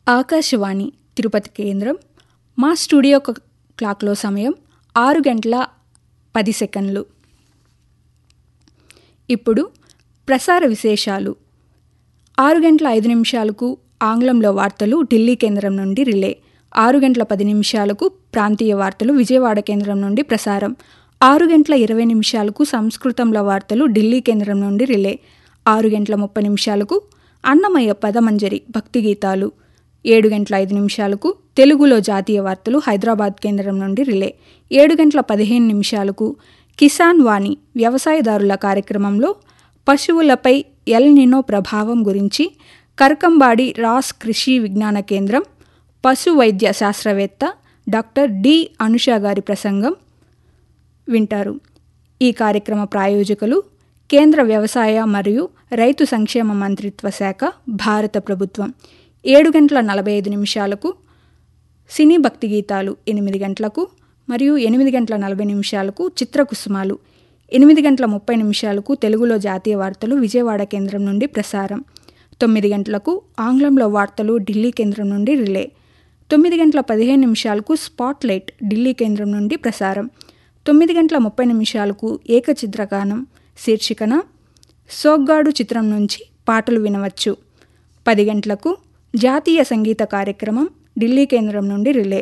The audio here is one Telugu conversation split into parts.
ఆకాశవాణి తిరుపతి కేంద్రం మా స్టూడియో క- క్లాక్లో సమయం ఆరు గంటల పది సెకండ్లు ఇప్పుడు ప్రసార విశేషాలు ఆరు గంటల ఐదు నిమిషాలకు ఆంగ్లంలో వార్తలు ఢిల్లీ కేంద్రం నుండి రిలే ఆరు గంటల పది నిమిషాలకు ప్రాంతీయ వార్తలు విజయవాడ కేంద్రం నుండి ప్రసారం ఆరు గంటల ఇరవై నిమిషాలకు సంస్కృతంలో వార్తలు ఢిల్లీ కేంద్రం నుండి రిలే ఆరు గంటల ముప్పై నిమిషాలకు అన్నమయ్య పదమంజరి భక్తి గీతాలు ఏడు గంటల ఐదు నిమిషాలకు తెలుగులో జాతీయ వార్తలు హైదరాబాద్ కేంద్రం నుండి రిలే ఏడు గంటల పదిహేను నిమిషాలకు కిసాన్ వాణి వ్యవసాయదారుల కార్యక్రమంలో పశువులపై ఎల్ నినో ప్రభావం గురించి కరకంబాడి రాస్ కృషి విజ్ఞాన కేంద్రం పశు వైద్య శాస్త్రవేత్త డాక్టర్ డి అనుష గారి ప్రసంగం వింటారు ఈ కార్యక్రమ ప్రాయోజకులు కేంద్ర వ్యవసాయ మరియు రైతు సంక్షేమ మంత్రిత్వ శాఖ భారత ప్రభుత్వం ఏడు గంటల నలభై ఐదు నిమిషాలకు సినీ భక్తి గీతాలు ఎనిమిది గంటలకు మరియు ఎనిమిది గంటల నలభై నిమిషాలకు చిత్రకుసుమాలు ఎనిమిది గంటల ముప్పై నిమిషాలకు తెలుగులో జాతీయ వార్తలు విజయవాడ కేంద్రం నుండి ప్రసారం తొమ్మిది గంటలకు ఆంగ్లంలో వార్తలు ఢిల్లీ కేంద్రం నుండి రిలే తొమ్మిది గంటల పదిహేను నిమిషాలకు స్పాట్లైట్ ఢిల్లీ కేంద్రం నుండి ప్రసారం తొమ్మిది గంటల ముప్పై నిమిషాలకు ఏకచిత్రగానం శీర్షికన సోగ్గాడు చిత్రం నుంచి పాటలు వినవచ్చు పది గంటలకు జాతీయ సంగీత కార్యక్రమం ఢిల్లీ కేంద్రం నుండి రిలే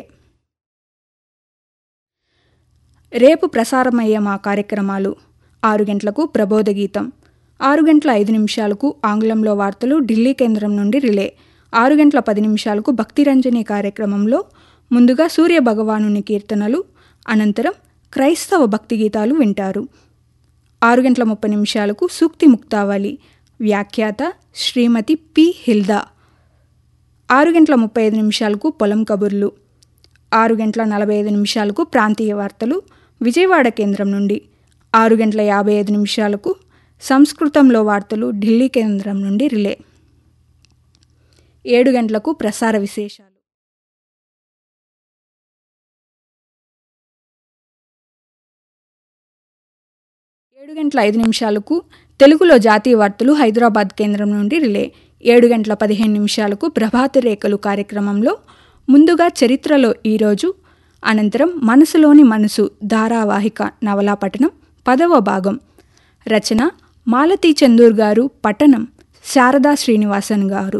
రేపు ప్రసారమయ్యే మా కార్యక్రమాలు ఆరు గంటలకు ప్రబోధ గీతం ఆరు గంటల ఐదు నిమిషాలకు ఆంగ్లంలో వార్తలు ఢిల్లీ కేంద్రం నుండి రిలే ఆరు గంటల పది నిమిషాలకు భక్తిరంజని కార్యక్రమంలో ముందుగా సూర్య భగవానుని కీర్తనలు అనంతరం క్రైస్తవ భక్తి గీతాలు వింటారు ఆరు గంటల ముప్పై నిమిషాలకు సూక్తి ముక్తావళి వ్యాఖ్యాత శ్రీమతి పి హిల్దా ఆరు గంటల ముప్పై ఐదు నిమిషాలకు పొలం కబుర్లు ఆరు గంటల నలభై ఐదు నిమిషాలకు ప్రాంతీయ వార్తలు విజయవాడ కేంద్రం నుండి ఆరు గంటల యాభై ఐదు నిమిషాలకు సంస్కృతంలో వార్తలు ఢిల్లీ కేంద్రం నుండి రిలే ఏడు గంటలకు ప్రసార విశేషాలు ఏడు గంటల ఐదు నిమిషాలకు తెలుగులో జాతీయ వార్తలు హైదరాబాద్ కేంద్రం నుండి రిలే ఏడు గంటల పదిహేను నిమిషాలకు ప్రభాత రేఖలు కార్యక్రమంలో ముందుగా చరిత్రలో ఈరోజు అనంతరం మనసులోని మనసు ధారావాహిక నవలా పఠనం పదవ భాగం రచన మాలతీ చందూర్ గారు పఠనం శారదా శ్రీనివాసన్ గారు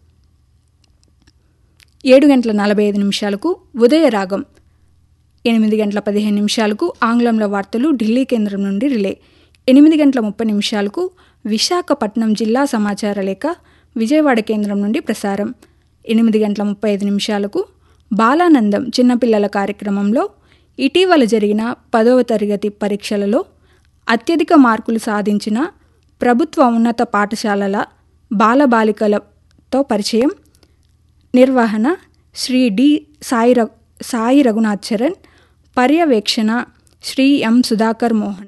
ఏడు గంటల నలభై ఐదు నిమిషాలకు ఉదయరాగం ఎనిమిది గంటల పదిహేను నిమిషాలకు ఆంగ్లంలో వార్తలు ఢిల్లీ కేంద్రం నుండి రిలే ఎనిమిది గంటల ముప్పై నిమిషాలకు విశాఖపట్నం జిల్లా సమాచార లేఖ విజయవాడ కేంద్రం నుండి ప్రసారం ఎనిమిది గంటల ముప్పై ఐదు నిమిషాలకు బాలానందం చిన్నపిల్లల కార్యక్రమంలో ఇటీవల జరిగిన పదవ తరగతి పరీక్షలలో అత్యధిక మార్కులు సాధించిన ప్రభుత్వ ఉన్నత పాఠశాలల బాలబాలికలతో పరిచయం నిర్వహణ శ్రీ డి సాయి ర సాయి రఘునాథ్ చరణ్ పర్యవేక్షణ శ్రీ ఎం సుధాకర్ మోహన్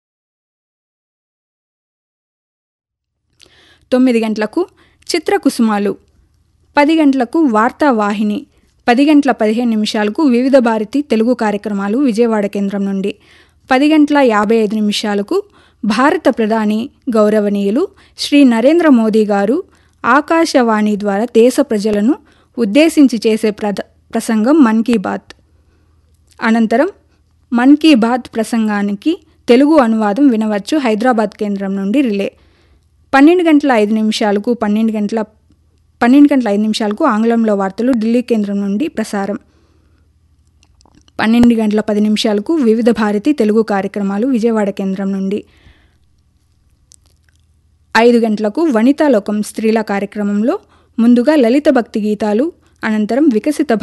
తొమ్మిది గంటలకు చిత్రకుసుమాలు పది గంటలకు వార్తావాహిని పది గంటల పదిహేను నిమిషాలకు వివిధ భారతి తెలుగు కార్యక్రమాలు విజయవాడ కేంద్రం నుండి పది గంటల యాభై ఐదు నిమిషాలకు భారత ప్రధాని గౌరవనీయులు శ్రీ నరేంద్ర మోదీ గారు ఆకాశవాణి ద్వారా దేశ ప్రజలను ఉద్దేశించి చేసే ప్రద ప్రసంగం మన్ కీ బాత్ అనంతరం మన్ కీ బాత్ ప్రసంగానికి తెలుగు అనువాదం వినవచ్చు హైదరాబాద్ కేంద్రం నుండి రిలే పన్నెండు గంటల ఐదు నిమిషాలకు పన్నెండు గంటల పన్నెండు గంటల ఐదు నిమిషాలకు ఆంగ్లంలో వార్తలు ఢిల్లీ కేంద్రం నుండి ప్రసారం పన్నెండు గంటల పది నిమిషాలకు వివిధ భారతి తెలుగు కార్యక్రమాలు విజయవాడ కేంద్రం నుండి ఐదు గంటలకు వనితాలోకం స్త్రీల కార్యక్రమంలో ముందుగా లలిత భక్తి గీతాలు అనంతరం వికసిత